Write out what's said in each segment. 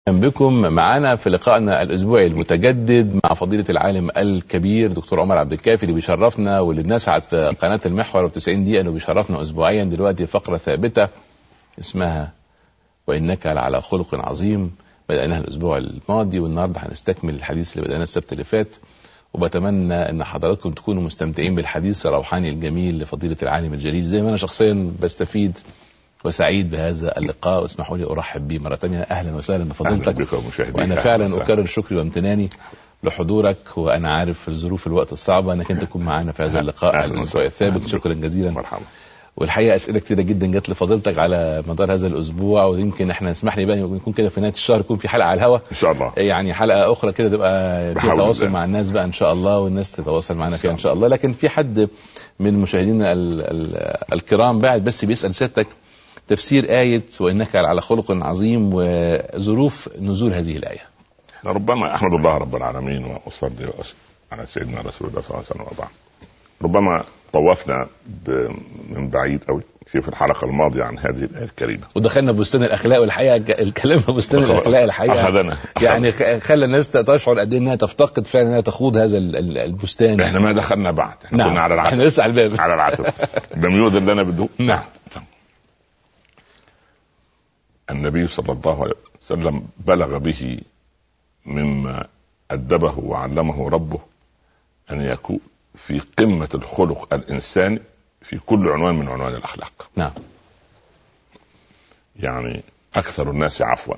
بكم معنا في لقائنا الاسبوعي المتجدد مع فضيله العالم الكبير دكتور عمر عبد الكافي اللي بيشرفنا واللي بنسعد في قناه المحور و90 دقيقه انه بيشرفنا اسبوعيا دلوقتي فقره ثابته اسمها وانك لعلى خلق عظيم بدأناها الأسبوع الماضي والنهاردة هنستكمل الحديث اللي بدأناه السبت اللي فات وبتمنى ان حضراتكم تكونوا مستمتعين بالحديث الروحاني الجميل لفضيله العالم الجليل زي ما انا شخصيا بستفيد وسعيد بهذا اللقاء واسمحوا لي ارحب به مره ثانيه اهلا وسهلا بفضيلتك وانا فعلا اكرر شكري وامتناني لحضورك وانا عارف في ظروف الوقت الصعبه انك انت تكون معنا في هذا اللقاء الاسبوع الثابت شكرا جزيلا مرحبا والحقيقه اسئله كتيره جدا جت لفضيلتك على مدار هذا الاسبوع ويمكن احنا نسمح لي بقى يكون كده في نهايه الشهر يكون في حلقه على الهواء ان شاء الله يعني حلقه اخرى كده تبقى فيها تواصل مع الناس بقى ان شاء الله والناس تتواصل معنا فيها ان شاء الله لكن في حد من مشاهدينا الكرام بعد بس بيسال سيادتك تفسير آية وإنك على خلق عظيم وظروف نزول هذه الآية ربما أحمد الله رب العالمين وأصلي وأسلم على سيدنا رسول الله صلى الله عليه وسلم وبعد ربما طوفنا من بعيد قوي في الحلقه الماضيه عن هذه الايه الكريمه ودخلنا بستان الاخلاق والحقيقه الكلام في بستان الاخلاق الحقيقه أخذنا. يعني خلى الناس تشعر قد ايه انها تفتقد فعلا انها تخوض هذا البستان احنا ما دخلنا بعد احنا نعم. كنا على العتب احنا لسه على الباب على العتب لم يؤذن لنا بالدخول نعم النبي صلى الله عليه وسلم بلغ به مما أدبه وعلمه ربه أن يكون في قمة الخلق الإنساني في كل عنوان من عنوان الأخلاق نعم يعني أكثر الناس عفوا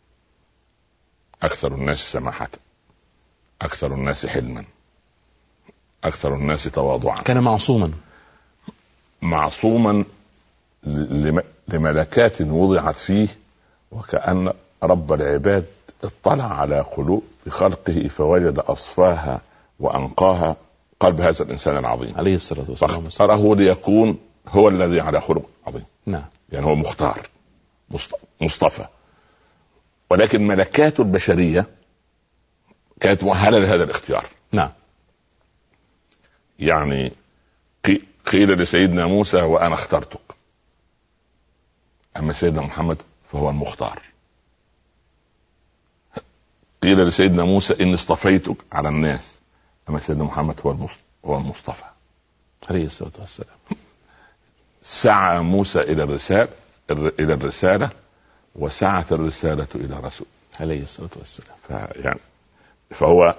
أكثر الناس سماحة أكثر الناس حلما أكثر الناس تواضعا كان معصوما معصوما لملكات وضعت فيه وكأن رب العباد اطلع على قلوب خلقه فوجد أصفاها وأنقاها قلب هذا الإنسان العظيم عليه الصلاة والسلام فاختاره ليكون هو الذي على خلق عظيم نعم يعني هو مختار مصطفى ولكن ملكات البشرية كانت مؤهلة لهذا الاختيار نعم يعني قيل لسيدنا موسى وأنا اخترتك أما سيدنا محمد فهو المختار قيل لسيدنا موسى اني اصطفيتك على الناس اما سيدنا محمد هو هو المصطفى عليه الصلاه والسلام سعى موسى الى الرسالة الى الرسالة وسعت الرسالة الى رسول عليه الصلاة والسلام فيعني فهو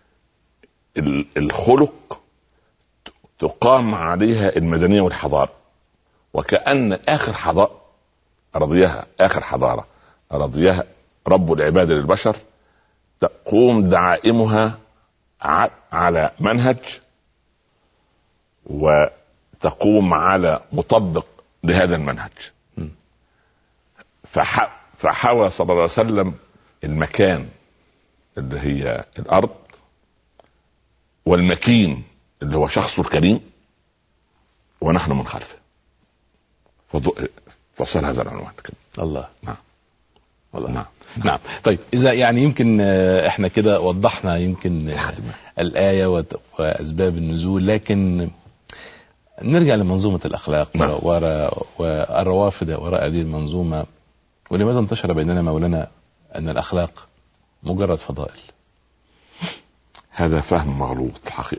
الخلق تقام عليها المدنية والحضارة وكأن آخر حضارة رضيها اخر حضاره رضيها رب العباد للبشر تقوم دعائمها على منهج وتقوم على مطبق لهذا المنهج فحاول صلى الله عليه وسلم المكان اللي هي الارض والمكين اللي هو شخصه الكريم ونحن من خلفه فصل هذا العنوان كده الله نعم والله نعم نعم طيب اذا يعني يمكن آه، احنا كده وضحنا يمكن آه، الايه واسباب النزول لكن نرجع لمنظومه الاخلاق نعم. وراء والروافد وراء هذه المنظومه ولماذا انتشر بيننا مولانا ان الاخلاق مجرد فضائل هذا فهم مغلوط الحقيقه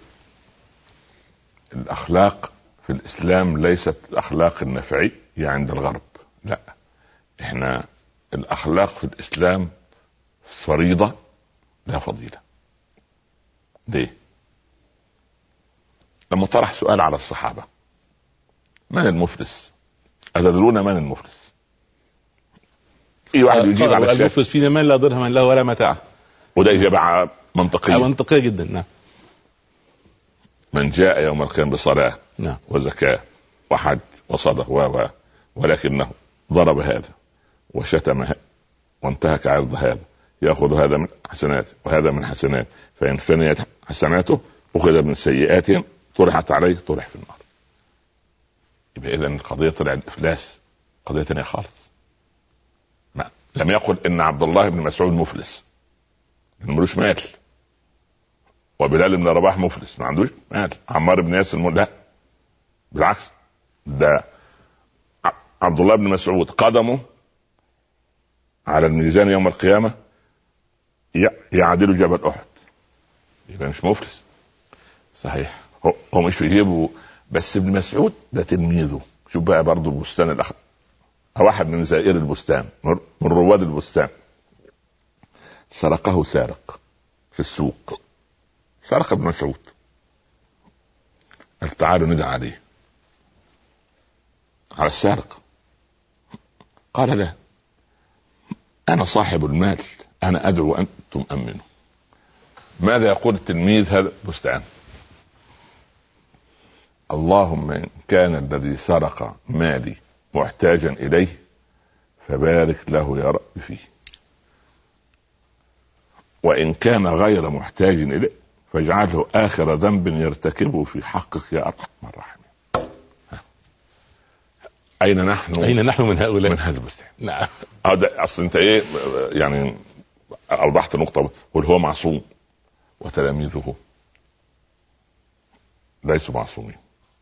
الاخلاق في الاسلام ليست الاخلاق النفعيه عند الغرب لا احنا الاخلاق في الاسلام فريضه لا فضيله ليه لما طرح سؤال على الصحابه من المفلس أتدرون من المفلس في واحد يجيب على الشيء المفلس فينا من لا درهم له ولا متاع وده إجابة منطقية منطقية جدا نعم من جاء يوم القيامة بصلاة نعم وزكاة وحج وصدق و ولكنه ضرب هذا وشتم هذا وانتهك عرض هذا ياخذ هذا من حسنات وهذا من حسنات فان فنيت حسناته اخذ من سيئاتهم طرحت عليه طرح في النار يبقى اذا القضيه طلعت افلاس قضيه ثانيه خالص ما. لم يقل ان عبد الله بن مسعود مفلس ملوش مال وبلال بن رباح مفلس ما عندوش مال عمار بن ياسر لا بالعكس ده عبد الله بن مسعود قدمه على الميزان يوم القيامة ي- يعدل جبل احد يبقى مش مفلس صحيح هو, هو مش في جيبه بس ابن مسعود ده تلميذه شوف بقى برضه البستان الاخ واحد من زائر البستان من من رواد البستان سرقه سارق في السوق سرق ابن مسعود قال تعالوا ندعي عليه على السارق قال لا انا صاحب المال انا ادعو وانتم امنوا ماذا يقول التلميذ هذا البستان اللهم ان كان الذي سرق مالي محتاجا اليه فبارك له يا رب فيه وان كان غير محتاج اليه فاجعله اخر ذنب يرتكبه في حقك يا ارحم الراحمين ها. اين نحن اين نحن من هؤلاء من هذا البستان نعم هذا اصل انت ايه يعني اوضحت نقطه قل هو معصوم وتلاميذه ليسوا معصومين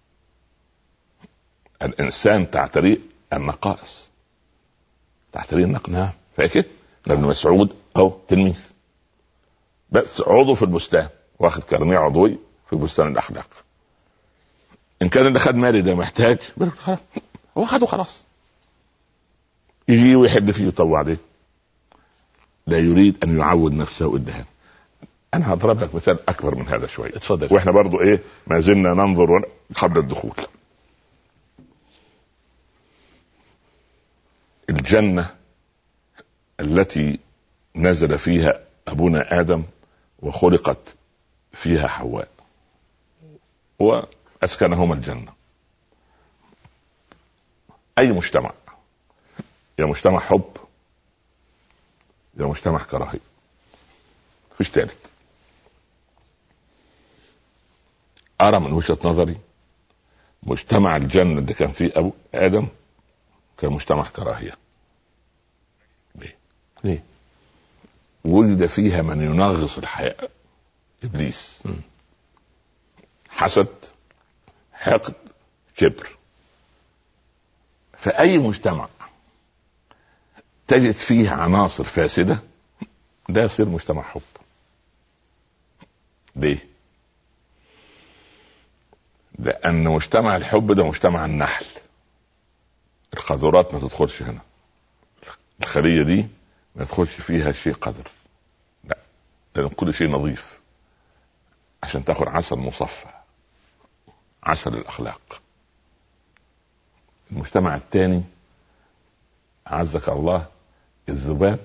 الانسان تعتريه النقائص تعتريه النقص نعم فاكر ابن مسعود او تلميذ بس عضو في البستان واخد كارنيه عضوي في بستان الاخلاق ان كان اللي خد مالي ده محتاج بيقول خلاص هو خده خلاص يجي ويحل فيه يطوع عليه لا يريد ان يعود نفسه الا هذا انا هضرب لك مثال اكبر من هذا شويه اتفضل واحنا برضو ايه ما زلنا ننظر قبل الدخول الجنة التي نزل فيها أبونا آدم وخلقت فيها حواء وأسكنهما الجنة أي مجتمع يا مجتمع حب يا مجتمع كراهية مفيش تالت أرى من وجهة نظري مجتمع الجنة اللي كان فيه أبو آدم كان مجتمع كراهية ليه؟ ليه؟ وجد فيها من ينغص الحياة إبليس م. حسد حقد كبر فأي مجتمع تجد فيه عناصر فاسدة ده يصير مجتمع حب ليه؟ لأن مجتمع الحب ده مجتمع النحل القاذورات ما تدخلش هنا الخلية دي ما يدخلش فيها شيء قذر لا لأن كل شيء نظيف عشان تاخد عسل مصفى عسل الأخلاق المجتمع الثاني أعزك الله الذباب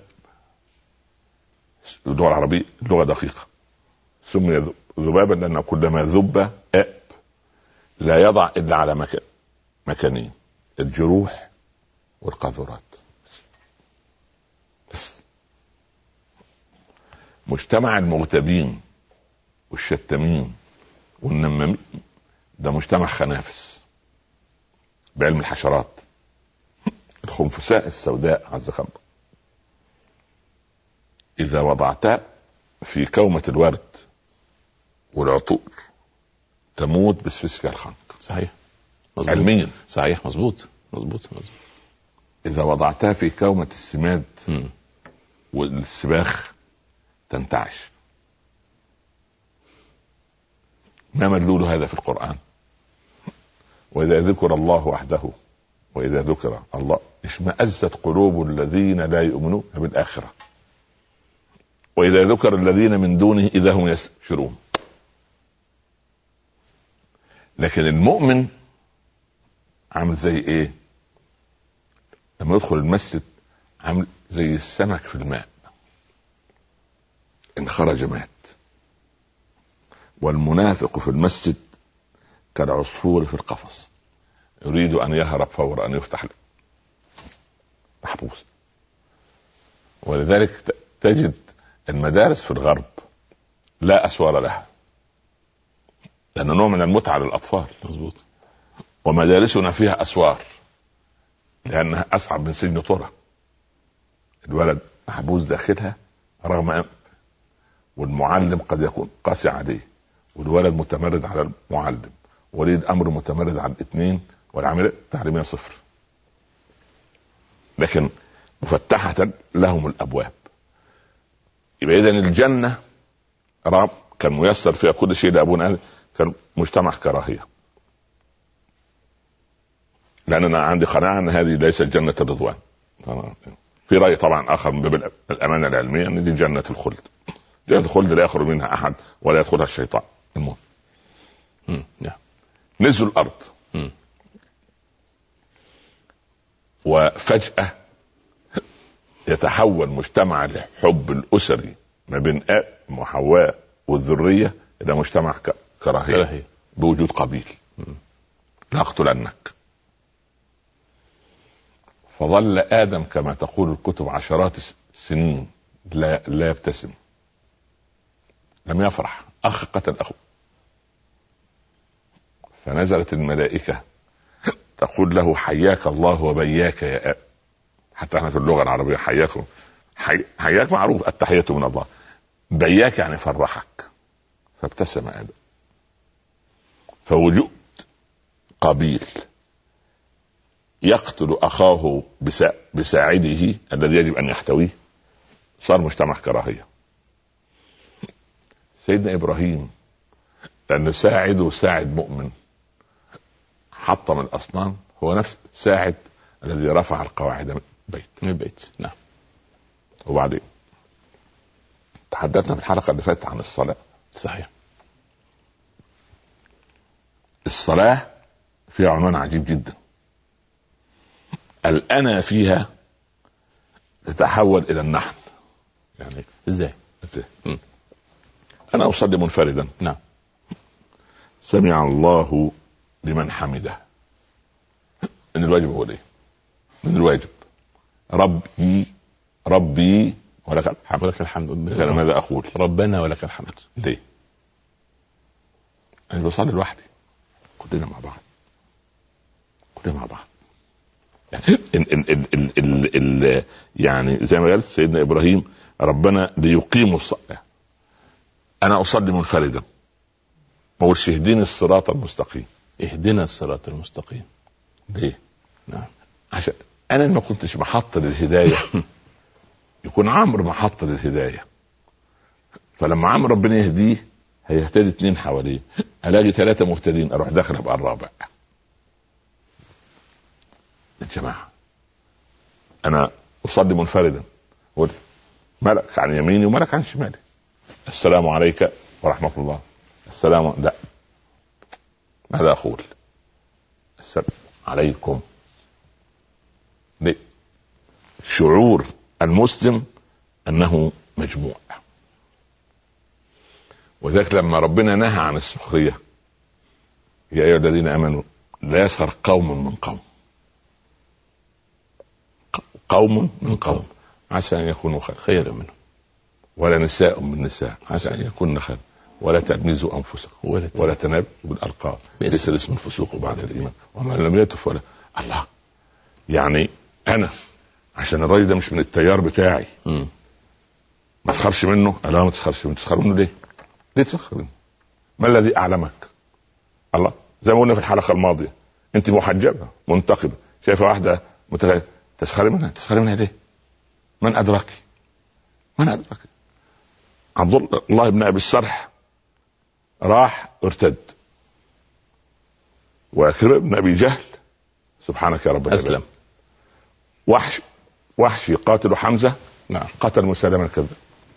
اللغة العربية لغة دقيقة سمي ذبابا لأن كلما ذب أب لا يضع إلا على مكان مكانين الجروح والقاذورات بس مجتمع المغتابين والشتامين والنمامين ده مجتمع خنافس بعلم الحشرات الخنفساء السوداء عز الله إذا وضعتها في كومة الورد والعطور تموت بسفسكة الخنق صحيح مظبوط علميا صحيح مظبوط مظبوط مظبوط إذا وضعتها في كومة السماد مم. والسباخ تنتعش ما مدلول هذا في القرآن وإذا ذكر الله وحده وإذا ذكر الله اشمأزت قلوب الذين لا يؤمنون بالآخرة وإذا ذكر الذين من دونه إذا هم يستبشرون لكن المؤمن عامل زي ايه لما يدخل المسجد عامل زي السمك في الماء ان خرج مات والمنافق في المسجد كالعصفور في القفص يريد ان يهرب فور ان يفتح له محبوس ولذلك ت- تجد المدارس في الغرب لا اسوار لها لأنه نوع من المتعة للأطفال مظبوط ومدارسنا فيها أسوار لأنها أصعب من سجن طرة الولد محبوس داخلها رغم أن والمعلم قد يكون قاسي عليه والولد متمرد على المعلم ولي الأمر متمرد على الاثنين والعملية التعليمية صفر لكن مفتحة لهم الأبواب يبقى اذا الجنه رب كان ميسر فيها كل شيء لابونا آدم كان مجتمع كراهيه لان انا عندي قناعه ان هذه ليست جنه الرضوان في راي طبعا اخر من باب الامانه العلميه ان دي جنه الخلد جنه الخلد لا يخرج منها احد ولا يدخلها الشيطان المهم نعم نزلوا الارض مم. وفجاه يتحول مجتمع الحب الاسري ما بين اب وحواء والذريه الى مجتمع ك- كراهيه كراهيه بوجود قبيل لاقتلنك فظل ادم كما تقول الكتب عشرات الس- سنين لا لا يبتسم لم يفرح اخ قتل اخوه فنزلت الملائكه تقول له حياك الله وبياك يا اب حتى احنا في اللغه العربيه حياكم حي... حياك معروف التحيه من الله بياك يعني فرحك فابتسم ادم فوجود قابيل يقتل اخاه بسا... بساعده الذي يجب ان يحتويه صار مجتمع كراهيه سيدنا ابراهيم لانه ساعده ساعد مؤمن حطم الاصنام هو نفس ساعد الذي رفع القواعد من البيت من البيت نعم وبعدين تحدثنا في الحلقه اللي فاتت عن الصلاه صحيح الصلاه فيها عنوان عجيب جدا الانا فيها تتحول الى النحن يعني ازاي إزاي؟ مم. انا اصلي منفردا نعم سمع الله لمن حمده من الواجب هو ايه؟ من الواجب ربي ربي ولك الحمد ولك الحمد انا ماذا اقول؟ ربنا ولك الحمد ليه؟ انا بصلي لوحدي كلنا مع بعض كلنا مع بعض ال ال ال ال ال ال يعني زي ما قال سيدنا ابراهيم ربنا ليقيموا الصلاه انا اصلي منفردا ما اقولش اهديني الصراط المستقيم اهدنا الصراط المستقيم ليه؟ نعم عشان انا ما كنتش محط للهدايه يكون عمرو محط للهدايه فلما عمرو ربنا يهديه هيهتدي اتنين حواليه الاقي ثلاثه مهتدين اروح داخل ابقى الرابع الجماعه انا اصلي منفردا قلت ملك عن يميني وملك عن شمالي السلام عليك ورحمه الله السلام لا ماذا اقول السلام عليكم ليه؟ شعور المسلم انه مجموع وذلك لما ربنا نهى عن السخريه يا ايها الذين امنوا لا يسخر قوم من قوم ق- قوم من قوم عسى ان يكونوا خير خير منه ولا نساء من نساء عسى ان يكون خير ولا تلمزوا انفسكم ولا ت- ولا تنابزوا بالالقاب بئس ليس الاسم الفسوق بعد الايمان ومن لم يتف ولا الله يعني انا عشان الراجل ده مش من التيار بتاعي مم. ما تسخرش منه لا ما تسخرش منه تسخر منه ليه؟ ليه تسخر منه؟ ما الذي اعلمك؟ الله زي ما قلنا في الحلقه الماضيه انت محجبه منتقبه شايفه واحده متغيرة تسخري منها تسخري منها ليه؟ من ادراك؟ من ادراك؟ عبد الله بن ابي السرح راح ارتد وعكرمه بن ابي جهل سبحانك يا رب العالمين. اسلم وحش وحشي قاتل حمزه نعم قتل مسلم الكذاب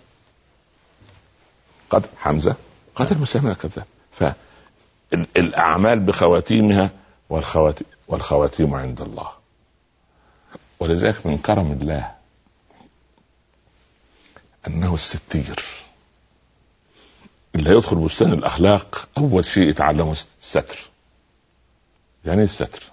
قتل حمزه قتل مسلم الكذاب فالاعمال بخواتيمها والخواتيم والخواتيم عند الله ولذلك من كرم الله انه الستير اللي يدخل بستان الاخلاق اول شيء يتعلمه الستر يعني ايه الستر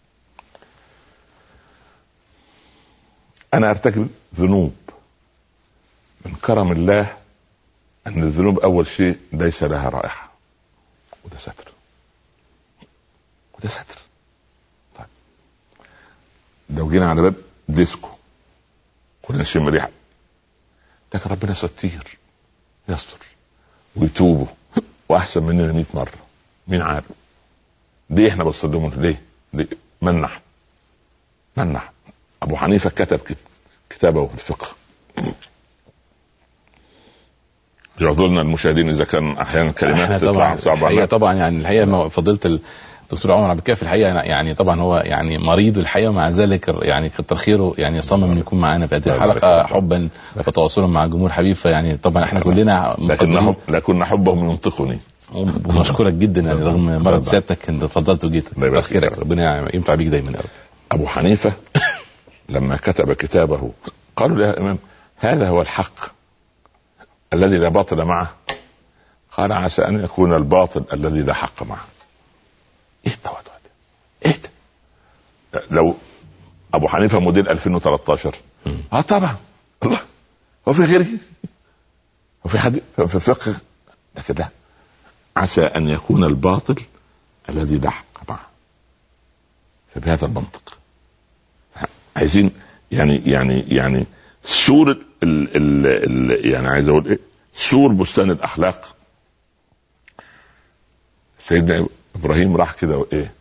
انا ارتكب ذنوب من كرم الله ان الذنوب اول شيء ليس لها رائحه وده ستر وده ستر طيب لو جينا على باب ديسكو كلنا نشم ريحه لكن ربنا ستير يستر ويتوبوا واحسن مننا 100 مره مين عارف ليه احنا بنصلي ليه؟ ليه؟ من نحن؟ من نحن؟ ابو حنيفه كتب كت- كتابه في الفقه يعذرنا المشاهدين اذا كان احيانا احنا كلمات طبعا تطلع صعبه الحقيقه علينا. طبعا يعني الحقيقه مو- فضيله الدكتور عمر عبد الكافي الحقيقه يعني طبعا هو يعني مريض الحقيقه مع ذلك يعني كتر خيره يعني صمم انه يكون معانا في هذه الله يبارك الحلقه فيك. حبا وتواصلا مع الجمهور حبيب فيعني طبعا احنا كلنا لكن مقدرين لكن حبهم ينطقني ونشكرك جدا يعني رغم مرض سيادتك انت اتفضلت وجيت الله يبارك كتر خيرك فيك. ربنا ينفع بيك دايما يا رب ابو حنيفه لما كتب كتابه قالوا له يا امام هذا هو الحق الذي لا باطل معه قال عسى ان يكون الباطل الذي لا حق معه ايه التواضع ده؟ ايه ده؟ لو ابو حنيفه موديل 2013 مم. اه طبعا الله هو في غيره هو في حد في فقه لكن لا عسى ان يكون الباطل الذي لا حق معه فبهذا المنطق عايزين يعني يعني يعني سور ال ال ال يعني عايز اقول ايه سور بستان الاخلاق سيدنا ابراهيم راح كده وايه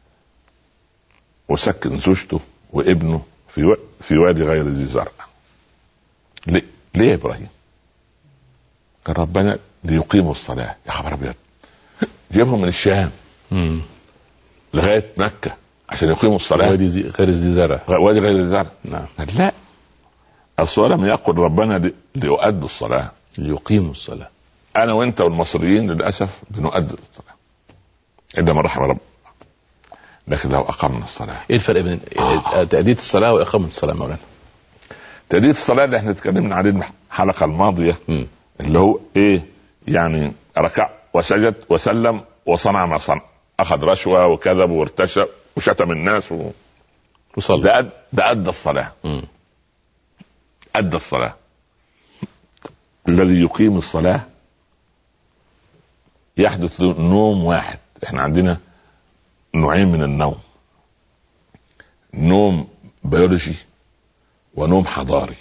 وسكن زوجته وابنه في و... في وادي غير ذي زرع ليه؟ ليه يا ابراهيم؟ قال ربنا ليقيموا الصلاه يا خبر ابيض جيبهم من الشام مم. لغايه مكه عشان يقيموا الصلاه وادي زي- غير ذي زرع وادي غير ذي زرع نعم قال لا الصلاه لم يقل ربنا لي- ليؤدوا الصلاه ليقيموا الصلاه انا وانت والمصريين للاسف بنؤدي الصلاه الا من رحم رب لكن لو اقمنا الصلاه ايه الفرق بين تأدية الصلاة وإقامة الصلاة مولانا؟ تأدية الصلاة اللي احنا اتكلمنا عليه الحلقة الماضية مم. اللي هو ايه يعني ركع وسجد وسلم وصنع ما صنع اخذ رشوة وكذب وارتشى وشتم الناس و... وصلى ده أد... ده ادى الصلاة مم. ادى الصلاة الذي يقيم الصلاة يحدث له نوم واحد احنا عندنا نوعين من النوم نوم بيولوجي ونوم حضاري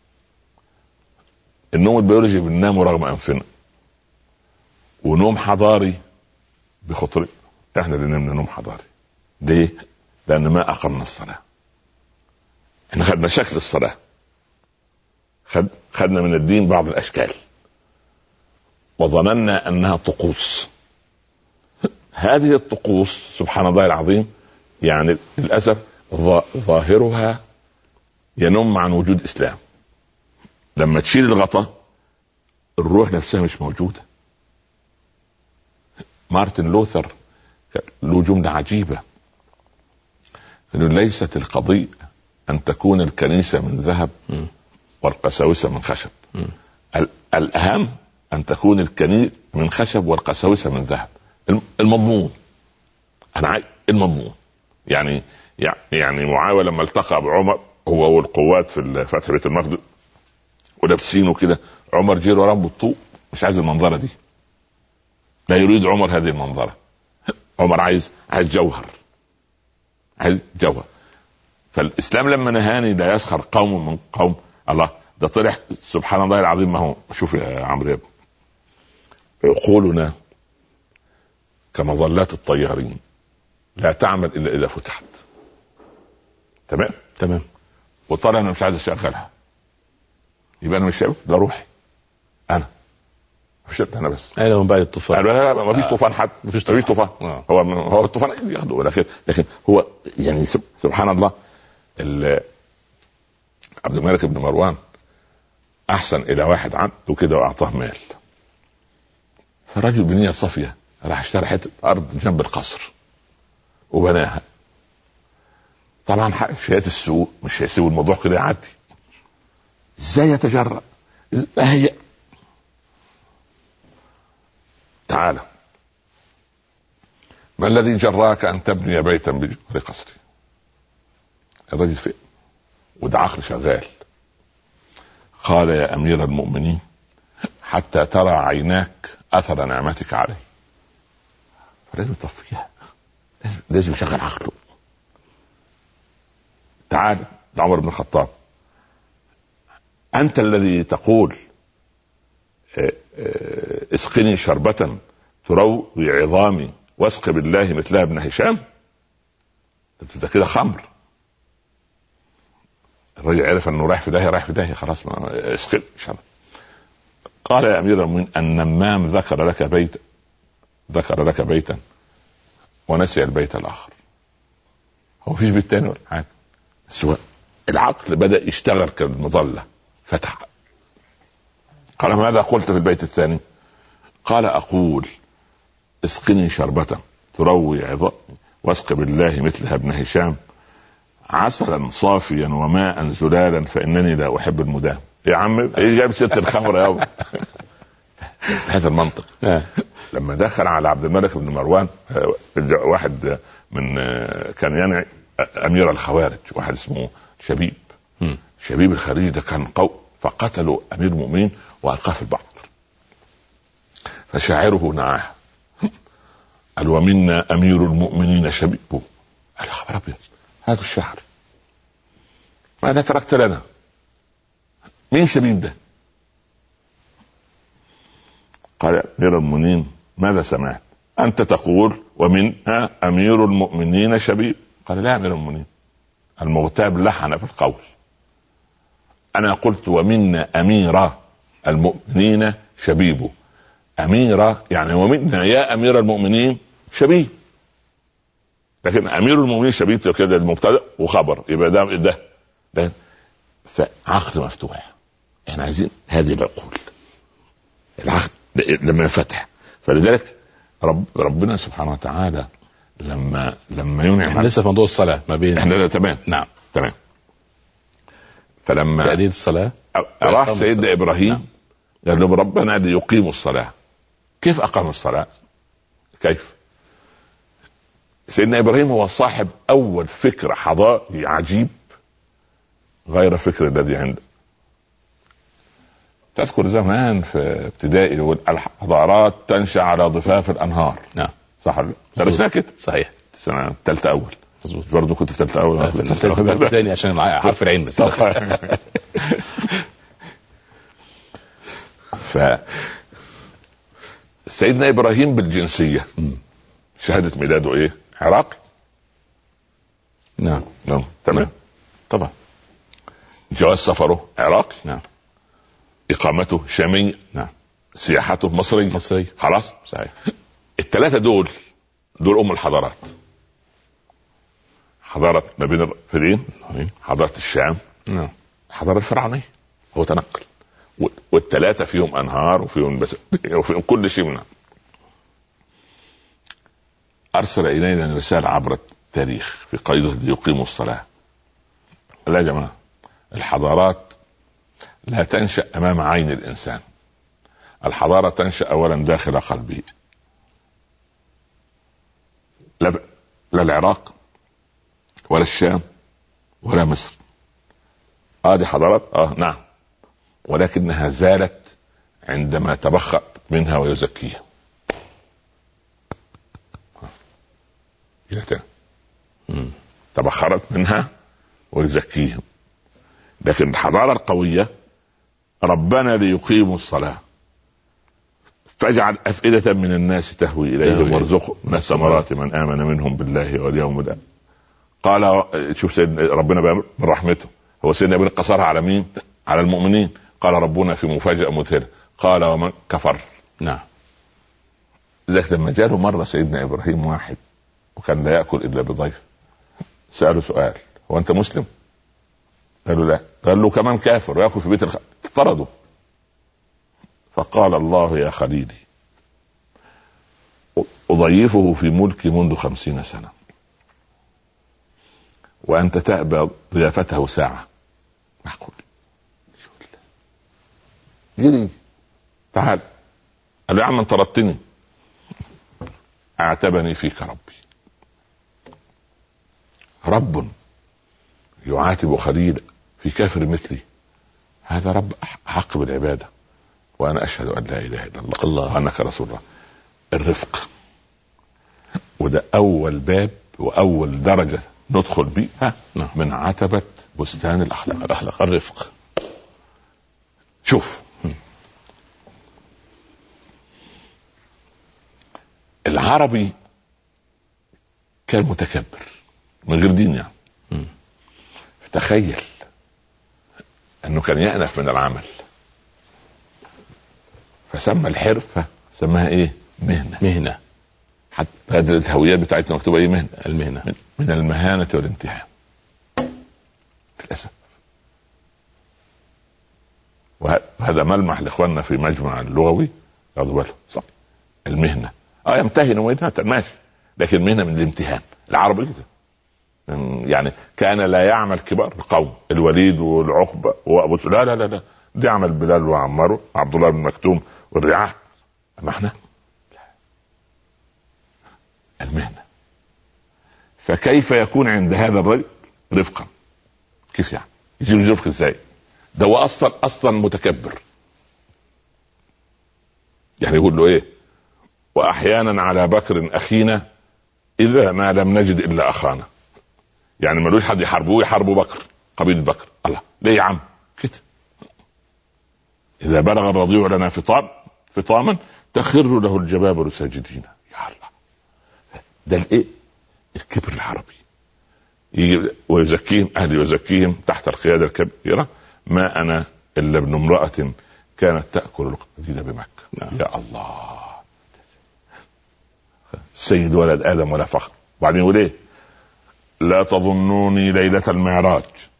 النوم البيولوجي بننامه رغم انفنا ونوم حضاري بخطر احنا اللي نمنا نوم حضاري ليه؟ لان ما اقمنا الصلاه احنا خدنا شكل الصلاه خد خدنا من الدين بعض الاشكال وظننا انها طقوس هذه الطقوس سبحان الله العظيم يعني للاسف ظا- ظاهرها ينم عن وجود اسلام لما تشيل الغطاء الروح نفسها مش موجوده مارتن لوثر كان له جمله عجيبه انه ليست القضيه ان تكون الكنيسه من ذهب مم. والقساوسه من خشب مم. ال- الاهم ان تكون الكنيسه من خشب والقساوسه من ذهب الم- المضمون انا عايز المضمون يعني يع- يعني معاويه لما التقى بعمر هو والقوات في ال- فتح بيت المقدس ولابسينه كده عمر جير وراه بالطوق مش عايز المنظره دي لا يريد عمر هذه المنظره عمر عايز عايز جوهر عايز جوهر فالاسلام لما نهاني لا يسخر قوم من قوم الله ده طلع سبحان الله العظيم ما هو شوف يا عمرو يا ابني. عقولنا كمظلات الطيارين لا تعمل الا اذا فتحت تمام تمام وطالع انا مش عايز اشغلها يبقى انا مش شايف ده روحي انا مش انا بس أين من بعد الطوفان؟ لا لا لا ما فيش طوفان حد مفيش ما فيش طوفان. طوفان آه. هو هو الطوفان ياخده الى اخره لكن لكن هو يعني سب- سبحان الله ال- عبد الملك بن مروان احسن الى واحد عنده كده واعطاه مال فرجل بنيه صافيه راح اشترى حته ارض جنب القصر وبناها طبعا حق شهاده السوق مش هيسيبوا الموضوع كده يعدي ازاي يتجرأ؟ إز- هي تعالى ما الذي جراك ان تبني بيتا بجوار قصري الرجل فين وده عقل شغال قال يا امير المؤمنين حتى ترى عيناك اثر نعمتك عليه فلازم يطفيها لازم لازم يشغل عقله تعال ده عمر بن الخطاب انت الذي تقول آه، آه، اسقني شربة تروي عظامي واسق بالله مثلها ابن هشام انت ده كده خمر الراجل عرف انه رايح في داهيه رايح في داهيه خلاص ما اسقني شرب قال يا امير المؤمنين النمام ذكر لك بيتا ذكر لك بيتا ونسي البيت الاخر هو فيش بيت تاني ولا حاجه سواء العقل بدا يشتغل كالمظله فتح قال ماذا قلت في البيت الثاني قال اقول اسقني شربة تروي عظامي واسق بالله مثلها ابن هشام عسلا صافيا وماء زلالا فانني لا احب المدام يا عم ايه جاب ست الخمر يابا هذا المنطق آه. لما دخل على عبد الملك بن مروان آه، واحد من آه، كان يعني امير الخوارج واحد اسمه شبيب مم. شبيب الخليج ده كان قو فقتلوا امير المؤمنين والقاه في البحر فشاعره نعاه قال ومنا امير المؤمنين شبيب قال يا خبر ابيض هذا الشعر ماذا تركت لنا مين شبيب ده قال يا امير المؤمنين ماذا سمعت انت تقول ومنها امير المؤمنين شبيب قال لا يا امير المؤمنين المغتاب لحن في القول انا قلت ومنا امير المؤمنين شبيب اميرة يعني ومنا يا امير المؤمنين شبيب لكن امير المؤمنين شبيب كده المبتدا وخبر يبقى ده ده, ده فعقل مفتوح احنا عايزين هذه العقول العقل لما ينفتح فلذلك رب ربنا سبحانه وتعالى لما لما ينعم احنا لسه في موضوع الصلاه ما بين احنا لا تمام نعم تمام فلما تأدية الصلاه راح إقام سيدنا الصلاة. ابراهيم نعم. قال لهم ربنا ليقيموا الصلاه كيف اقام الصلاه؟ كيف؟ سيدنا ابراهيم هو صاحب اول فكر حضاري عجيب غير الفكر الذي عنده تذكر زمان في ابتدائي يقول الحضارات تنشا على ضفاف الانهار نعم صح ولا لا؟ درسناها كده صحيح سنه ثالثه اول مظبوط برضه كنت في ثالثه اول آه، كنت في ثالثة- ثالثة تاني عشان معايا حرف العين بس ف سيدنا ابراهيم بالجنسيه مم. شهاده ميلاده ايه؟ عراقي نعم نعم تمام طبعا جواز سفره عراقي نعم اقامته شاميه نعم سياحته مصريه مصري خلاص صحيح الثلاثه دول دول ام الحضارات حضاره ما بين الفلين حضاره الشام نعم الحضاره الفرعونيه هو تنقل و- والثلاثه فيهم انهار وفيهم بس وفيهم كل شيء منها ارسل الينا رساله عبر التاريخ في قيده ليقيموا الصلاه لا يا جماعه الحضارات لا تنشا امام عين الانسان الحضاره تنشا اولا داخل قلبه لا لا العراق ولا الشام ولا مصر اه دي حضارات اه نعم ولكنها زالت عندما تبخأ منها ويزكيها إلى تاني. مم. تبخرت منها ويزكيهم لكن الحضارة القوية ربنا ليقيموا الصلاة فاجعل أفئدة من الناس تهوي إليهم تهوي. وارزقهم من الثمرات من آمن منهم بالله واليوم الآخر قال شوف سيدنا ربنا بقى من رحمته هو سيدنا ابن قصرها على مين؟ على المؤمنين قال ربنا في مفاجأة مذهلة قال ومن كفر نعم لذلك لما جاله مرة سيدنا إبراهيم واحد وكان لا يأكل إلا بضيف سأله سؤال هو أنت مسلم؟ قال له لا قال له كمان كافر ويأكل في بيت الخ... طرده فقال الله يا خليلي أضيفه في ملكي منذ خمسين سنة وأنت تأبى ضيافته ساعة معقول جري تعال قال له يا عم انت طردتني اعتبني فيك ربي رب يعاتب خليل في كافر مثلي هذا رب حق بالعبادة وأنا أشهد أن لا إله إلا الله الله. وأنك رسول الله الرفق وده أول باب وأول درجة ندخل بيها نعم. من عتبة بستان الأخلاق الاخلاق الرفق شوف العربي كان متكبر من غير دين يعني مم. تخيل انه كان يأنف من العمل فسمى الحرفه سماها ايه؟ مهنه مهنه حتى هذه الهويات بتاعتنا مكتوبه ايه مهنه المهنه من, من المهانه والامتحان للاسف وه- وهذا ملمح لاخواننا في مجمع اللغوي خدوا بالهم صح المهنه اه يمتهن مهنه ماشي لكن مهنه من الامتهان العربي كده أم، يعني كان لا يعمل كبار القوم الوليد والعقبه وابو س- لا لا لا لا دي عمل بلال وعمار وعبد الله بن مكتوم والرعاع اما احنا لا. المهنه فكيف يكون عند هذا الرجل رفقا كيف يعني يجيب له رفق ازاي ده هو اصلا اصلا متكبر يعني يقول له ايه واحيانا على بكر اخينا اذا ما لم نجد الا اخانا يعني ملوش حد يحاربوه يحاربوا بكر قبيله بكر الله ليه يا عم كده اذا بلغ الرضيع لنا فطام فطاما تخر له الجبابر ساجدين يا الله ده الايه الكبر العربي يجي ويزكيهم اهل يزكيهم تحت القياده الكبيره ما انا الا ابن امراه كانت تاكل القديد بمكه نعم. يا الله سيد ولد ادم ولا فخر وبعدين يقول ايه لا تظنوني ليله المعراج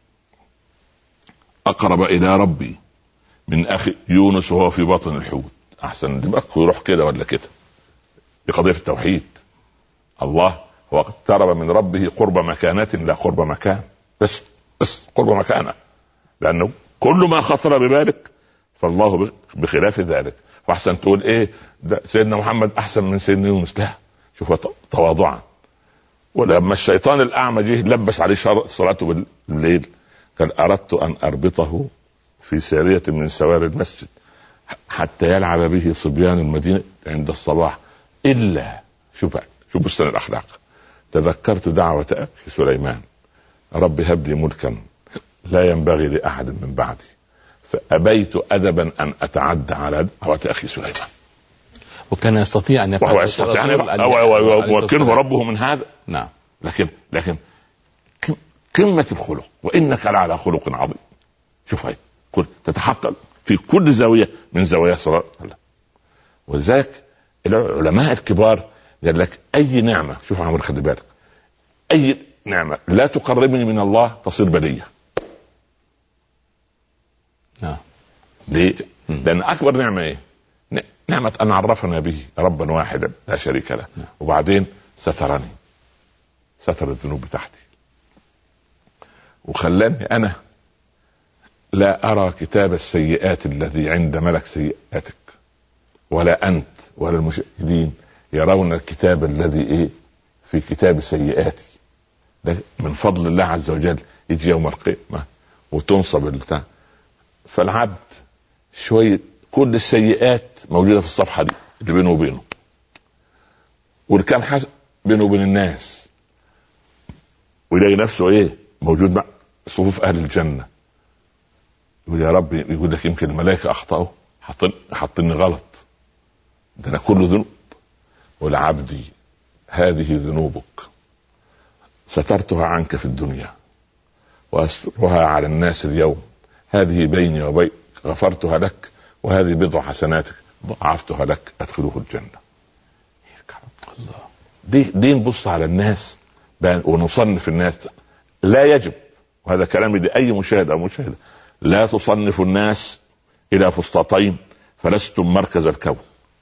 اقرب الى ربي من اخي يونس وهو في بطن الحوت احسن دماغه يروح كده ولا كده دي قضيه في التوحيد الله هو اقترب من ربه قرب مكانة لا قرب مكان بس بس قرب مكانة لأنه كل ما خطر ببالك فالله بخلاف ذلك فأحسن تقول إيه ده سيدنا محمد أحسن من سيدنا يونس لا شوف تواضعا ولما الشيطان الأعمى جه لبس عليه شر- صلاته بالليل قال أردت أن أربطه في سارية من سواري المسجد حتى يلعب به صبيان المدينة عند الصباح إلا شوف بقى، شوف بستان الأخلاق تذكرت دعوة أبي سليمان رب هب لي ملكا لا ينبغي لأحد من بعدي فأبيت أدبا أن أتعدى على دعوة أخي سليمان وكان يستطيع ان يفعل وهو يستطيع أن الرسول يفعل- أن- أو- أو- عليه أو- الصلاة وكله والسلام. ربه من هذا نعم لكن لكن ك- قمة الخلق وإنك لعلى خلق عظيم شوف هاي كل تتحقق في كل زاوية من زوايا صلاة الله ولذلك العلماء الكبار قال لك أي نعمة شوف يا عمر خلي بالك أي نعمة لا تقربني من الله تصير بلية نعم ليه؟ لأن أكبر نعمة إيه؟ ن- نعمة أن عرفنا به ربا واحدا لا شريك له وبعدين سترني ستر الذنوب بتاعتي وخلاني أنا لا أرى كتاب السيئات الذي عند ملك سيئاتك ولا أنت ولا المشاهدين يرون الكتاب الذي إيه في كتاب سيئاتي ده من فضل الله عز وجل يجي يوم القيامة وتنصب البتاع فالعبد شوية كل السيئات موجودة في الصفحة دي اللي بينه وبينه والكام حسن بينه وبين الناس ويلاقي نفسه ايه موجود مع صفوف اهل الجنة يقول يا رب يقول لك يمكن الملائكة اخطأوا حاطين حاطيني غلط ده انا كله ذنوب والعبدي هذه ذنوبك سترتها عنك في الدنيا واسترها على الناس اليوم هذه بيني وبينك غفرتها لك وهذه بضع حسناتك ضاعفتها لك ادخله الجنه الله دي دي نبص على الناس بقى ونصنف الناس لا يجب وهذا كلامي لاي مشاهد او مشاهده لا تصنف الناس الى فسطاطين فلستم مركز الكون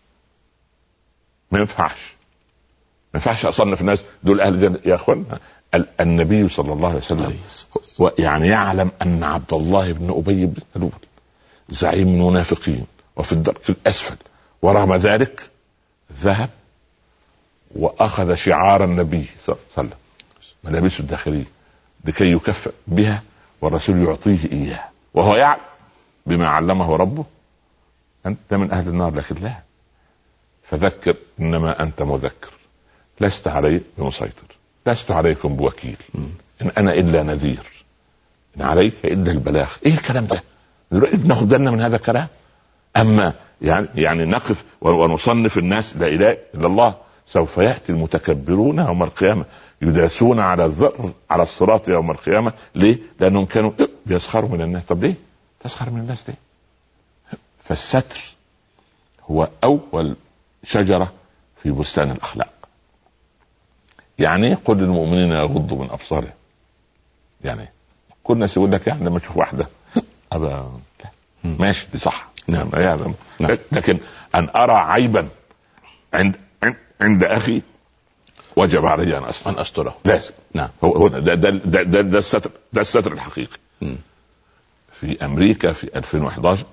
ما ينفعش ما ينفعش اصنف الناس دول اهل الجنه يا اخوانا ال- النبي صلى الله عليه وسلم عليه الصلاة والسلام. ويعني يعلم ان عبد الله بن ابي بن سلول زعيم المنافقين وفي الدرك الاسفل ورغم ذلك ذهب واخذ شعار النبي صلى الله عليه وسلم ملابسه الداخليه لكي يكفأ بها والرسول يعطيه اياها وهو يعلم بما علمه ربه انت من اهل النار لكن لا فذكر انما انت مذكر لست علي بمسيطر لست عليكم بوكيل ان انا الا نذير ان عليك الا البلاغ ايه الكلام ده نريد ناخد بالنا من هذا الكلام اما يعني يعني نقف ونصنف الناس لا اله الا الله سوف ياتي المتكبرون يوم القيامه يداسون على الذر على الصراط يوم القيامه ليه؟ لانهم كانوا بيسخروا من الناس طب ليه؟ تسخر من الناس ليه؟ فالستر هو اول شجره في بستان الاخلاق يعني إيه قل للمؤمنين يغضوا من ابصارهم يعني كل الناس يقول لك يعني لما تشوف واحده ابا مم. ماشي دي صح نعم. يعني نعم. لكن ان ارى عيبا عند عند, عند اخي وجب علي ان استر ان استره لازم نعم هو هو ده ده ده, ده, ده الستر ده الستر الحقيقي مم. في امريكا في 2011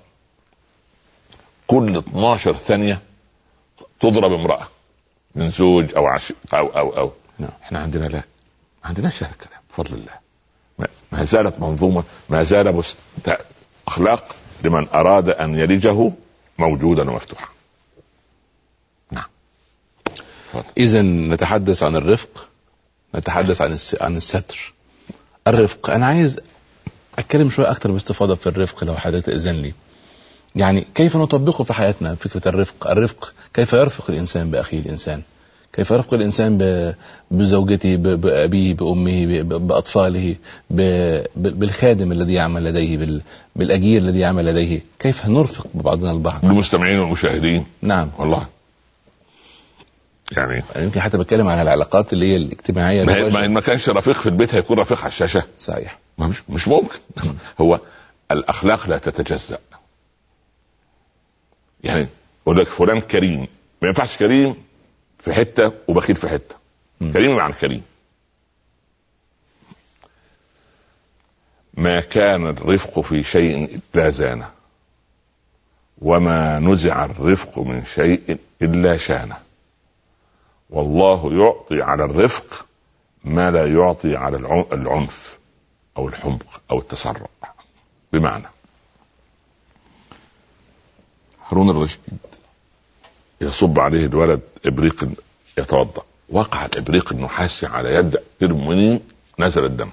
كل 12 ثانيه تضرب امراه من زوج او عش او او او نعم. احنا عندنا لا ما عندناش هذا الكلام بفضل الله ما- ما زالت منظومه ما زال بس اخلاق لمن اراد ان يلجه موجودا ومفتوحا نعم تفضل. اذا نتحدث عن الرفق نتحدث عن الس... عن الستر الرفق انا عايز اتكلم شويه اكتر باستفاضه في الرفق لو حضرتك اذن لي يعني كيف نطبقه في حياتنا فكره الرفق الرفق كيف يرفق الانسان باخيه الانسان كيف يرفق الانسان ب... بزوجته ب... بابيه بامه ب... ب- باطفاله ب... ب... بالخادم الذي يعمل لديه بال... بالاجير الذي يعمل لديه كيف نرفق ببعضنا البعض المستمعين والمشاهدين نعم والله يعني يمكن حتى بتكلم عن العلاقات اللي هي الاجتماعيه ما, الواجهة. ما إن ما كانش رفيق في البيت هيكون رفيق على الشاشه صحيح ما مش مش ممكن هو الاخلاق لا تتجزا يعني يقول لك فلان كريم ما ينفعش كريم في حته وبخيل في حته مم. كريم معنى كريم ما كان الرفق في شيء الا زانه وما نزع الرفق من شيء الا شانه والله يعطي على الرفق ما لا يعطي على العن- العنف او الحمق او التسرع بمعنى هارون الرشيد يصب عليه الولد ابريق يتوضا وقع الابريق النحاسي على يد أمير المؤمنين نزل الدم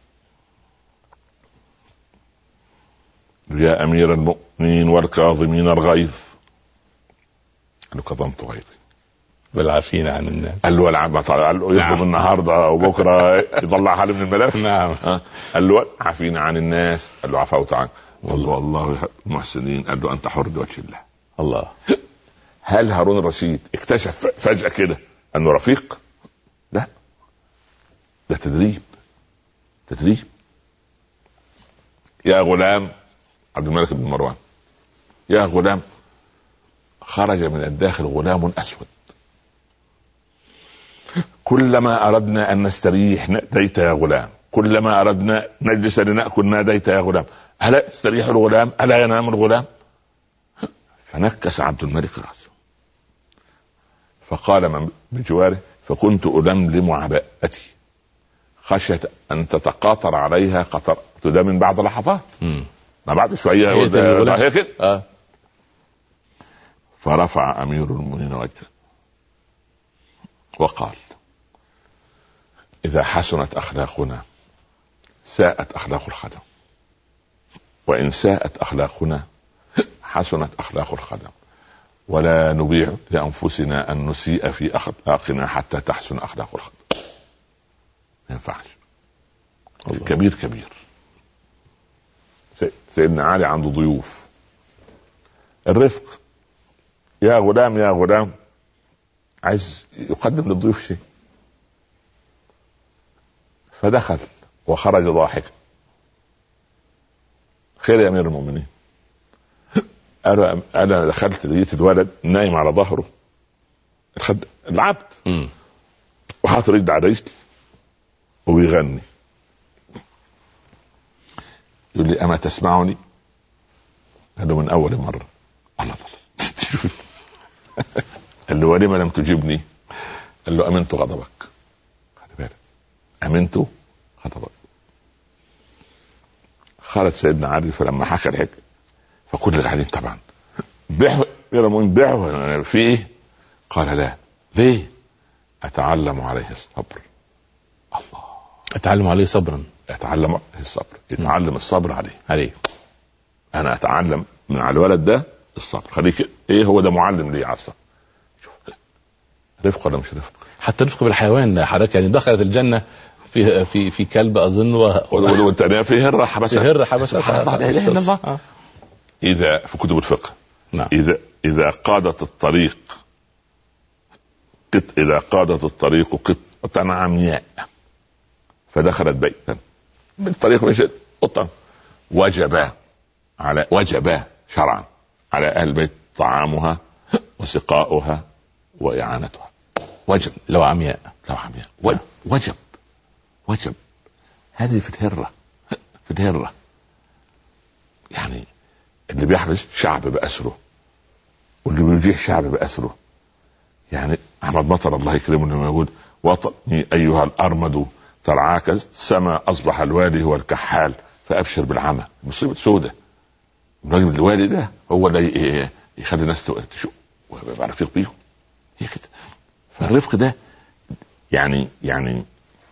يا امير المؤمنين والكاظمين الغيظ قال له كظمت غيظي بالعافين عن الناس قال له العب قال له يطلب نعم. النهارده وبكره يطلع حالي من الملف نعم ها؟ قال له عافينا عن الناس قال له عفوت عنك قال له والله يحب المحسنين قال له انت حر لوجه الله الله هل هارون الرشيد اكتشف فجأة كده انه رفيق؟ لا ده تدريب تدريب يا غلام عبد الملك بن مروان يا غلام خرج من الداخل غلام اسود كلما اردنا ان نستريح ناديت يا غلام كلما اردنا نجلس لناكل ناديت يا غلام الا يستريح الغلام الا ينام الغلام فنكس عبد الملك راسه فقال من بجواره فكنت ألملم عباءتي خشية أن تتقاطر عليها قطر ده من بعد لحظات مم. ما بعد شوية هي ده- الغلام. ده هي كده اه فرفع أمير المؤمنين وجهه وقال إذا حسنت أخلاقنا ساءت أخلاق الخدم وإن ساءت أخلاقنا حسنت أخلاق الخدم ولا نبيع لأنفسنا أن نسيء في أخلاقنا حتى تحسن أخلاق الخدم ما ينفعش الله. كبير كبير سي- سيدنا علي عنده ضيوف الرفق يا غلام يا غلام عايز يقدم للضيوف شيء فدخل وخرج ضاحكا خير يا امير المؤمنين انا انا دخلت لقيت الولد نايم على ظهره الخد العبد مم. وحاطط رجل على رجل وبيغني يقول لي اما تسمعني؟ قال له من اول مره الله الله قال له ولم لم تجبني؟ قال له امنت غضبك خلي بالك امنت غضبك خرج سيدنا علي فلما حكى الحكايه فكل اللي قاعدين طبعا بيعوا يرمون بيعوا في ايه؟ قال لا ليه؟ اتعلم عليه الصبر الله اتعلم عليه صبرا يتعلم عليه الصبر يتعلم الصبر عليه عليه انا اتعلم من على الولد ده الصبر خليك ايه هو ده معلم لي على الصبر شوف رفق ولا مش رفق حتى رفق بالحيوان حضرتك يعني دخلت الجنه في في في كلب اظن و... وال- والتانية فيه الراحة بس تهر حبس سبحان الله لا اله الا الله آه. اذا في كتب الفقه نعم اذا اذا قادت الطريق قط اذا قادت الطريق قطة عمياء فدخلت بيتا بالطريق مشت قطة وجب على وجب شرعا على اهل البيت طعامها وسقاؤها واعانتها وجب لو عمياء لو عمياء وجب وجب هذه في الهرة في الهرة يعني اللي بيحبس شعب بأسره واللي بيجيح شعب بأسره يعني أحمد مطر الله يكرمه لما يقول وطني أيها الأرمد ترعاك سما أصبح الوالي هو الكحال فأبشر بالعمى مصيبة سودة الراجل الوالي ده هو اللي يخلي الناس تشوف ويبقى رفيق بيهم هي كده فالرفق ده يعني يعني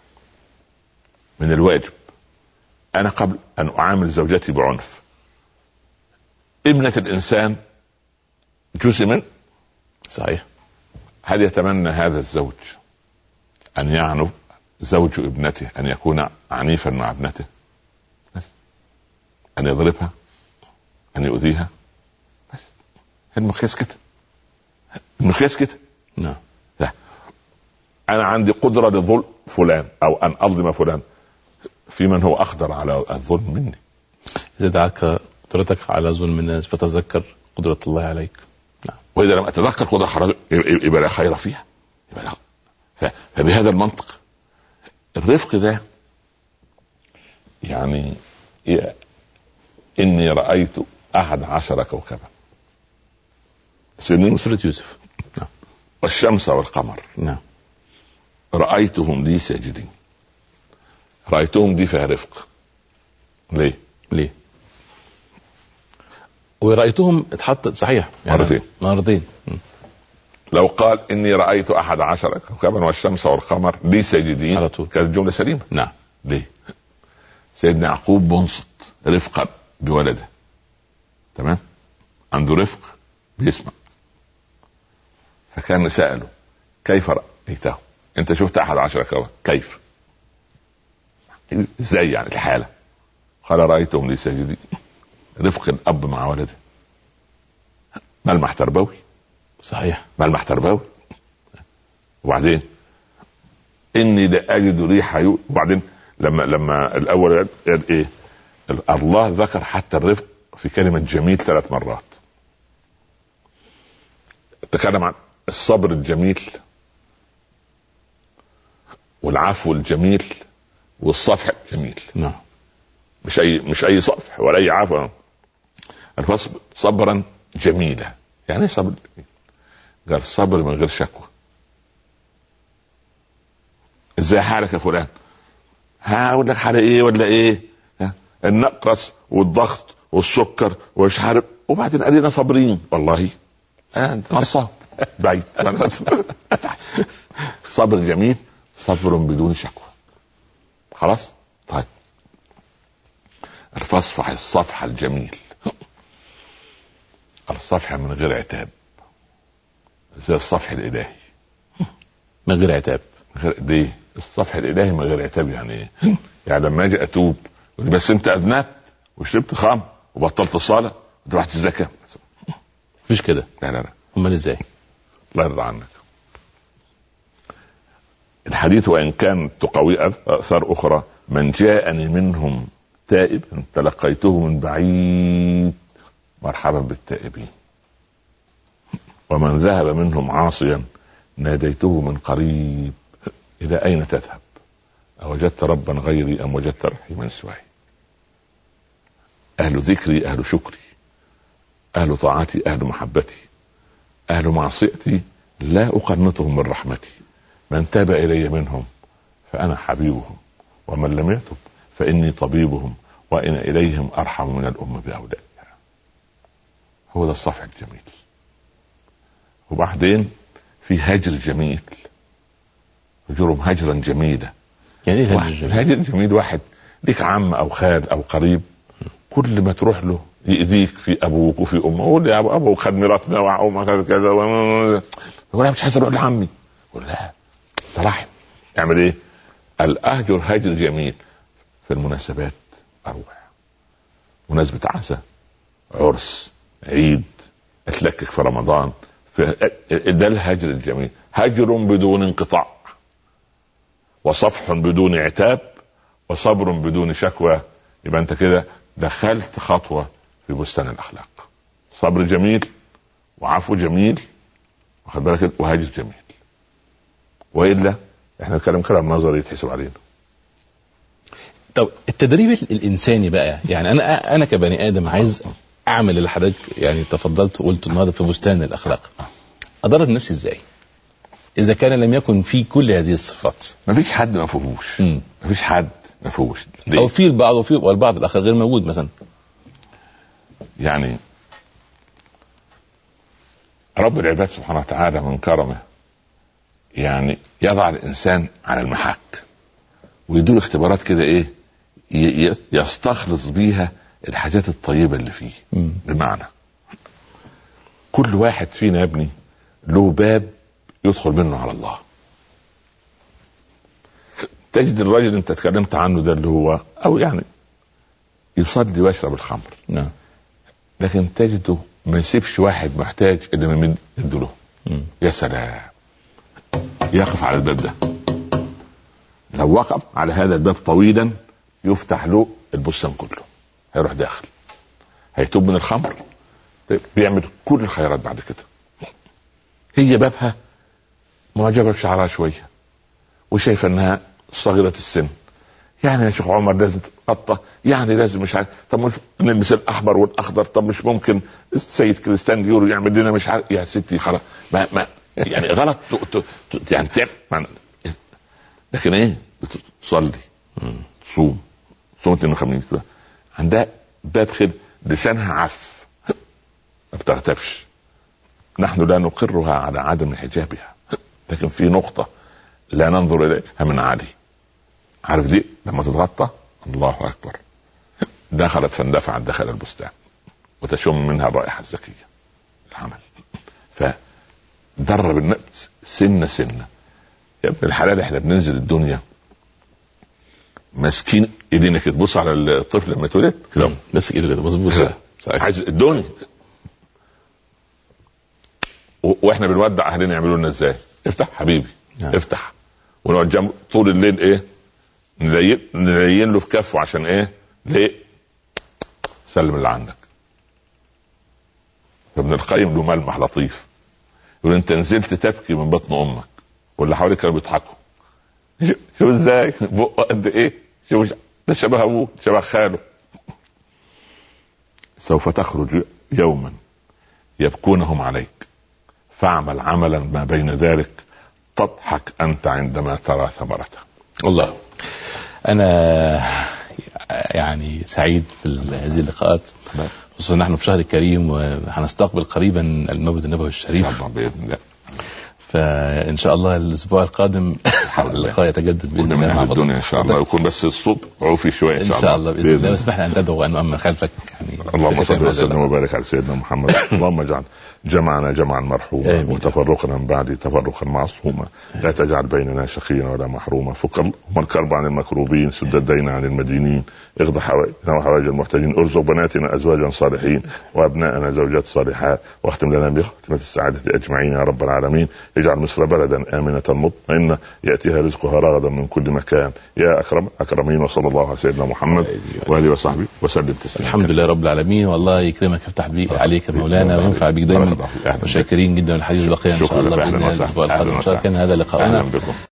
من الواجب انا قبل ان اعامل زوجتي بعنف ابنة الانسان جزء من صحيح هل يتمنى هذا الزوج ان يعنف زوج ابنته ان يكون عنيفا مع ابنته بس ان يضربها ان يؤذيها بس المقياس كده المقياس كده نعم لا انا عندي قدره لظلم فلان او ان اظلم فلان في من هو اقدر على الظلم مني اذا دعاك قدرتك على ظلم الناس فتذكر قدرة الله عليك نعم واذا لم اتذكر قدرة خرج يبقى لا خير فيها يبقى لا فبهذا المنطق الرفق ده يعني اني رايت احد عشر كوكبا سنين سورة يوسف نعم والشمس والقمر نعم رايتهم لي ساجدين رايتهم دي فيها رفق ليه؟ ليه؟ ورأيتهم اتحط صحيح يعني مرتين مرتين لو قال اني رايت احد عشر كوكبا والشمس والقمر لي ساجدين على طول كانت الجمله سليمه نعم ليه؟ سيدنا يعقوب منصت رفقا بولده تمام؟ عنده رفق بيسمع فكان سأله كيف رأيته؟ أنت شفت أحد عشر كوكب كيف؟ ازاي يعني الحاله قال رايتهم لي ساجدين رفق الاب مع ولده ملمح تربوي صحيح ملمح تربوي وبعدين اني لاجد ريح يو وبعدين لما لما الاول قال ايه الله ذكر حتى الرفق في كلمه جميل ثلاث مرات تكلم عن الصبر الجميل والعفو الجميل والصفح جميل نعم مش اي مش اي صفح ولا اي عفو الفصل صبرا جميلا يعني ايه صبر قال صبر من غير شكوى ازاي حالك يا فلان ها اقول لك حالي ايه ولا ايه النقرس والضغط والسكر ومش عارف وبعدين قالنا صابرين والله نصاب بعيد صبر جميل صبر بدون شكوى خلاص طيب فاصفح الصفح الجميل الصفح من غير عتاب زي الصفح الالهي من غير عتاب غير ليه الصفح الالهي من غير عتاب يعني ايه يعني لما اجي اتوب بس انت اذنبت وشربت خمر وبطلت الصلاه ودفعت الزكاه مفيش كده لا لا لا امال ازاي الله يرضى عنك الحديث وان كان تقوي اثار اخرى من جاءني منهم تائب تلقيته من بعيد مرحبا بالتائبين ومن ذهب منهم عاصيا ناديته من قريب الى اين تذهب اوجدت ربا غيري ام وجدت رحيما سواي اهل ذكري اهل شكري اهل طاعتي اهل محبتي اهل معصيتي لا اقنطهم من رحمتي من تاب الي منهم فانا حبيبهم ومن لم يتب فاني طبيبهم وان اليهم ارحم من الام باولادها هو ده الصفح الجميل وبعدين في هجر جميل هجرهم هجرا جميلا يعني ايه الهجر الجميل؟ الهجر الجميل واحد ليك عم او خال او قريب كل ما تروح له يأذيك في ابوك وفي امك يقول يا ابو ابوك خد ميراثنا وامك كذا يقول انا مش عايز اروح لعمي يقول لا ده رحم اعمل ايه؟ الاهجر هجر جميل في المناسبات اروح مناسبة عزاء عرس عيد اتلكك في رمضان في ده الهجر الجميل هجر بدون انقطاع وصفح بدون عتاب وصبر بدون شكوى يبقى انت كده دخلت خطوه في بستان الاخلاق صبر جميل وعفو جميل واخد بالك وهاجر جميل والا احنا نتكلم كلام نظري يتحسب علينا طب التدريب الانساني بقى يعني انا انا كبني ادم عايز اعمل اللي حضرتك يعني تفضلت وقلت النهارده في بستان الاخلاق ادرب نفسي ازاي؟ اذا كان لم يكن في كل هذه الصفات ما فيش حد ما فيهوش مم. ما فيش حد ما فيهوش ليه؟ او في البعض وفي والبعض الاخر غير موجود مثلا يعني رب العباد سبحانه وتعالى من كرمه يعني يضع الانسان على المحك ويدور اختبارات كده ايه ي- ي- يستخلص بيها الحاجات الطيبه اللي فيه مم. بمعنى كل واحد فينا يا ابني له باب يدخل منه على الله تجد الراجل انت اتكلمت عنه ده اللي هو او يعني يصلي ويشرب الخمر نعم لكن تجده ما يسيبش واحد محتاج اللي ما يمد يده له مم. يا سلام يقف على الباب ده لو وقف على هذا الباب طويلا يفتح له البستان كله هيروح داخل هيتوب من الخمر طيب بيعمل كل الخيرات بعد كده هي بابها معجبه بشعرها شويه وشايفه انها صغيره السن يعني يا شيخ عمر لازم تتقطع يعني لازم مش عارف طب مش نلبس الاحمر والاخضر طب مش ممكن السيد كريستيان ديورو يعمل لنا مش عارف يا ستي خلاص ما ما يعني غلط ت- ت- ت- يعني تعب ما- لكن ايه تصلي تصوم صوم اثنين وخميس عندها باب خير لسانها عف ما بتغتابش نحن لا نقرها على عدم حجابها لكن في نقطة لا ننظر إليها من عالي عارف دي لما تتغطى الله أكبر دخلت فاندفعت داخل البستان وتشم منها الرائحة الزكية العمل فدرب النفس سنة سنة يا ابن الحلال احنا بننزل الدنيا ماسكين ايدينا كده تبص على الطفل لما اتولد كده بس كده كده مظبوط صح صحيح. عايز الدنيا و- واحنا بنودع اهلنا يعملوا لنا ازاي؟ افتح حبيبي نعم. افتح ونقعد جنبه طول الليل ايه؟ نلين نلين له في كفه عشان ايه؟ ليه؟ سلم اللي عندك. فابن القيم له ملمح لطيف يقول انت نزلت تبكي من بطن امك واللي حواليك كانوا بيضحكوا شوف- شوف ازاي بقه قد ايه شوف ده شبه ابوه شبه خاله سوف تخرج يوما يبكونهم عليك فاعمل عملا ما بين ذلك تضحك انت عندما ترى ثمرته والله انا يعني سعيد في ال- هذه اللقاءات خصوصا نحن في شهر الكريم وهنستقبل قريبا المولد النبوي الشريف طبعا باذن الله فان شاء الله الاسبوع القادم اللقاء يتجدد باذن كنا من الله مع اهل فضل- الدنيا ان شاء الله يكون بس الصوت عوفي شويه ان شاء الله باذن الله واسمح لي ان تدعو وان اؤمن خلفك يعني اللهم في ختام صل هذا وسلم اللقاء. وبارك على سيدنا محمد اللهم اجعل جمعنا جمعا مرحوما آمين. وتفرقنا من بعد تفرقا معصوما لا تجعل بيننا شقيا ولا محروما فك اللهم الكرب عن المكروبين سد الدين عن المدينين اغض حوائجنا وحوائج المحتاجين ارزق بناتنا ازواجا صالحين وابنائنا زوجات صالحات واختم لنا بختمة السعادة اجمعين يا رب العالمين اجعل مصر بلدا امنة مطمئنة ياتيها رزقها رغدا من كل مكان يا اكرم اكرمين وصلى الله على سيدنا محمد واله وصحبه وسلم تسليما الحمد لله رب العالمين والله يكرمك يفتح بي عليك بارك مولانا الله وينفع بيك بارك دايما الله فيك. أهلا بك. وشاكرين جدا والحديث بقي ان شكرا شاء الله لك. باذن أهلا الله وسهلا. الاسبوع أهلا القادم ان شاء الله وسهلا. كان هذا لقاؤنا اهلا بكم